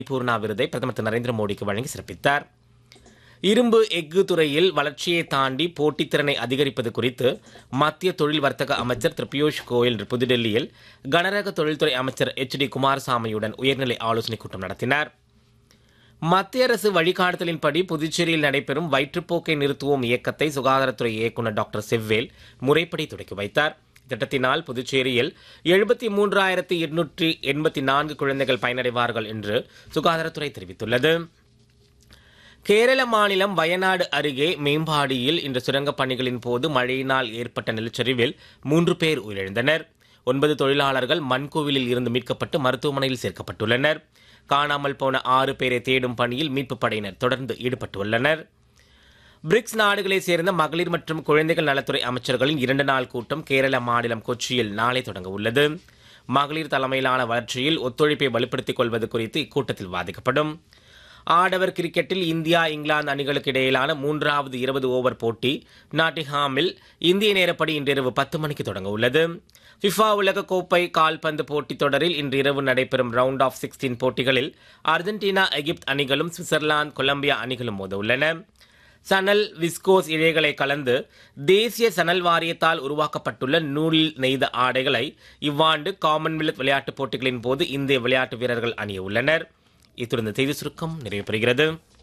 பூர்ணா விருதை பிரதமர் திரு நரேந்திர மோடிக்கு வழங்கி சிறப்பித்தார் இரும்பு எஃகு துறையில் வளர்ச்சியை தாண்டி போட்டித்திறனை அதிகரிப்பது குறித்து மத்திய தொழில் வர்த்தக அமைச்சர் திரு பியூஷ் கோயல் இன்று புதுடெல்லியில் கனரக தொழில்துறை அமைச்சர் எச் டி குமாரசாமியுடன் உயர்நிலை ஆலோசனைக் கூட்டம் நடத்தினார் மத்திய அரசு வழிகாட்டுதலின்படி புதுச்சேரியில் நடைபெறும் வயிற்றுப்போக்கை நிறுத்துவோம் இயக்கத்தை சுகாதாரத்துறை இயக்குநர் டாக்டர் செவ்வேல் முறைப்படி தொடக்கி வைத்தார் திட்டத்தினால் புதுச்சேரியில் எழுபத்தி மூன்றாயிரத்தி எண்ணூற்றி எண்பத்தி நான்கு குழந்தைகள் பயனடைவார்கள் என்று சுகாதாரத்துறை தெரிவித்துள்ளது கேரள மாநிலம் வயநாடு அருகே மேம்பாடியில் இன்று சுரங்கப் பணிகளின் போது மழையினால் ஏற்பட்ட நிலச்சரிவில் மூன்று பேர் உயிரிழந்தனர் ஒன்பது தொழிலாளர்கள் மண்கோவிலில் இருந்து மீட்கப்பட்டு மருத்துவமனையில் சேர்க்கப்பட்டுள்ளனர் காணாமல் போன ஆறு பேரை தேடும் பணியில் மீட்புப் படையினர் தொடர்ந்து ஈடுபட்டுள்ளனர் பிரிக்ஸ் நாடுகளைச் சேர்ந்த மகளிர் மற்றும் குழந்தைகள் நலத்துறை அமைச்சர்களின் இரண்டு நாள் கூட்டம் கேரள மாநிலம் கொச்சியில் நாளை தொடங்க உள்ளது மகளிர் தலைமையிலான வளர்ச்சியில் ஒத்துழைப்பை வலுப்படுத்திக் கொள்வது குறித்து இக்கூட்டத்தில் வாதிக்கப்படும் ஆடவர் கிரிக்கெட்டில் இந்தியா இங்கிலாந்து அணிகளுக்கு இடையிலான மூன்றாவது இருபது ஓவர் போட்டி நாட்டிங்ஹாமில் இந்திய நேரப்படி இன்றிரவு பத்து மணிக்கு தொடங்க உள்ளது ஃபிஃபா உலக கோப்பை கால்பந்து போட்டித் தொடரில் இன்று இரவு நடைபெறும் ரவுண்ட் ஆஃப் சிக்ஸ்டீன் போட்டிகளில் அர்ஜென்டினா எகிப்து அணிகளும் சுவிட்சர்லாந்து கொலம்பியா அணிகளும் மோத உள்ளன சணல் விஸ்கோஸ் இழைகளை கலந்து தேசிய சணல் வாரியத்தால் உருவாக்கப்பட்டுள்ள நூலில் நெய்த ஆடைகளை இவ்வாண்டு காமன்வெல்த் விளையாட்டுப் போட்டிகளின் போது இந்திய விளையாட்டு வீரர்கள் அணிய உள்ளனர் இத்துடன் இந்த செய்தி சுருக்கம் நிறைவு பெறுகிறது